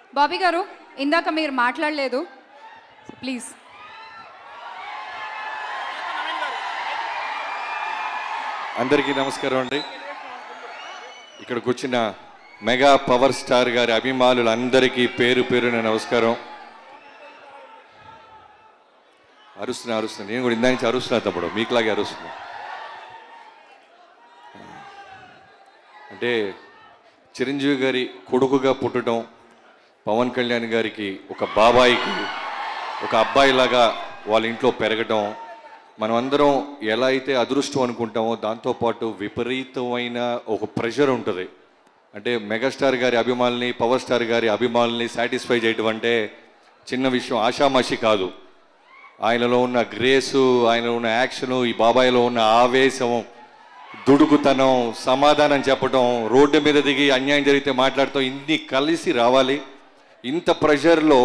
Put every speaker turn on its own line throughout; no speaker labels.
బాబీ గారు ఇందాక మీరు మాట్లాడలేదు ప్లీజ్
అందరికీ నమస్కారం అండి ఇక్కడికి వచ్చిన మెగా పవర్ స్టార్ గారి అభిమానులందరికీ పేరు పేరున నమస్కారం అరుస్తున్నా అరుస్తున్నా నేను కూడా ఇందా నుంచి అరుస్తున్నా తప్పుడు మీకులాగే అరుస్తున్నా అంటే చిరంజీవి గారి కొడుకుగా పుట్టడం పవన్ కళ్యాణ్ గారికి ఒక బాబాయికి ఒక అబ్బాయిలాగా వాళ్ళ ఇంట్లో పెరగడం మనం అందరం ఎలా అయితే అదృష్టం అనుకుంటామో దాంతోపాటు విపరీతమైన ఒక ప్రెషర్ ఉంటుంది అంటే మెగాస్టార్ గారి అభిమానుల్ని పవర్ స్టార్ గారి అభిమానుల్ని సాటిస్ఫై చేయడం అంటే చిన్న విషయం ఆషామాషి కాదు ఆయనలో ఉన్న గ్రేసు ఆయనలో ఉన్న యాక్షను ఈ బాబాయ్లో ఉన్న ఆవేశం దుడుకుతనం సమాధానం చెప్పడం రోడ్డు మీద దిగి అన్యాయం జరిగితే మాట్లాడతాం ఇన్ని కలిసి రావాలి ఇంత ప్రెషర్లో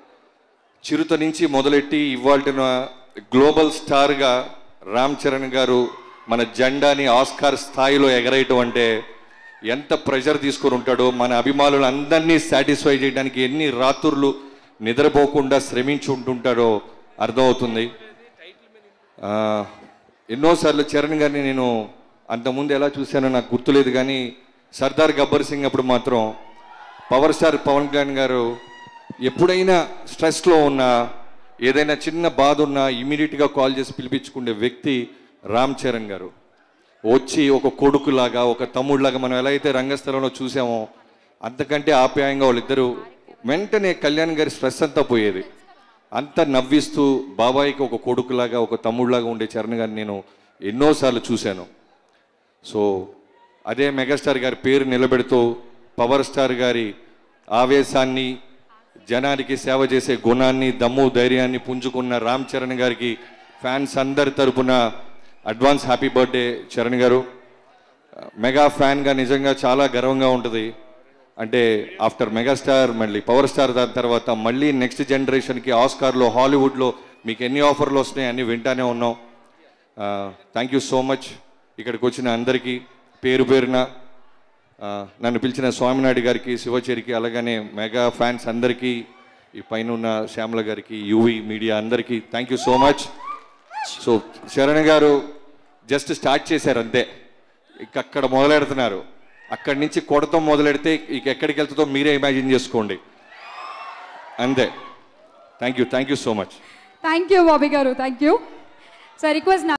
చిరుత నుంచి మొదలెట్టి ఇవాళ గ్లోబల్ స్టార్గా రామ్ చరణ్ గారు మన జెండాని ఆస్కార్ స్థాయిలో ఎగరేయటం అంటే ఎంత ప్రెషర్ తీసుకొని ఉంటాడో మన అభిమానులు అందరినీ సాటిస్ఫై చేయడానికి ఎన్ని రాత్రులు నిద్రపోకుండా శ్రమించి ఉంటుంటాడో అర్థమవుతుంది ఆ, ఎన్నోసార్లు చరణ్ గారిని నేను అంతకుముందు ఎలా చూశానో నాకు గుర్తులేదు కానీ సర్దార్ గబ్బర్ సింగ్ అప్పుడు మాత్రం పవర్ స్టార్ పవన్ కళ్యాణ్ గారు ఎప్పుడైనా స్ట్రెస్లో ఉన్నా ఏదైనా చిన్న బాధ ఉన్నా ఇమీడియట్గా కాల్ చేసి పిలిపించుకునే వ్యక్తి రామ్ చరణ్ గారు వచ్చి ఒక కొడుకులాగా ఒక తమ్ముడులాగా మనం ఎలా అయితే రంగస్థలంలో చూసామో అంతకంటే ఆప్యాయంగా వాళ్ళిద్దరూ వెంటనే కళ్యాణ్ గారి స్ట్రెస్ అంతా పోయేది అంత నవ్విస్తూ బాబాయికి ఒక కొడుకులాగా ఒక తమ్ముడులాగా ఉండే చరణ్ గారిని నేను ఎన్నోసార్లు చూశాను సో అదే మెగాస్టార్ గారి పేరు నిలబెడుతూ పవర్ స్టార్ గారి ఆవేశాన్ని జనానికి సేవ చేసే గుణాన్ని దమ్ము ధైర్యాన్ని పుంజుకున్న రామ్ చరణ్ గారికి ఫ్యాన్స్ అందరి తరపున అడ్వాన్స్ హ్యాపీ బర్త్డే చరణ్ గారు మెగా ఫ్యాన్గా నిజంగా చాలా గర్వంగా ఉంటుంది అంటే ఆఫ్టర్ మెగాస్టార్ మళ్ళీ పవర్ స్టార్ దాని తర్వాత మళ్ళీ నెక్స్ట్ జనరేషన్కి ఆస్కార్లో హాలీవుడ్లో మీకు ఎన్ని ఆఫర్లు వస్తున్నాయి అన్ని వింటానే ఉన్నాం థ్యాంక్ యూ సో మచ్ ఇక్కడికి వచ్చిన అందరికీ పేరు పేరున ఆ, నన్ను పిలిచిన స్వామినాయుడు గారికి శివచేరికి అలాగనే మెగా ఫ్యాన్స్ అందరికీ ఈ పైన ఉన్న శ్యామల గారికి యూవి మీడియా అందరికీ thank you so much so Sharan garu just start చేశారు అంతే ఇక అక్కడ మొదలెడుతున్నారు అక్కడి నుంచి కొడతాం మొదలెడితే ఇక ఎక్కడికి వెళ్తుందో మీరే ఇమాజిన్ చేసుకోండి అంతే thank you thank you so much
thank you Bobby garu thank you sir request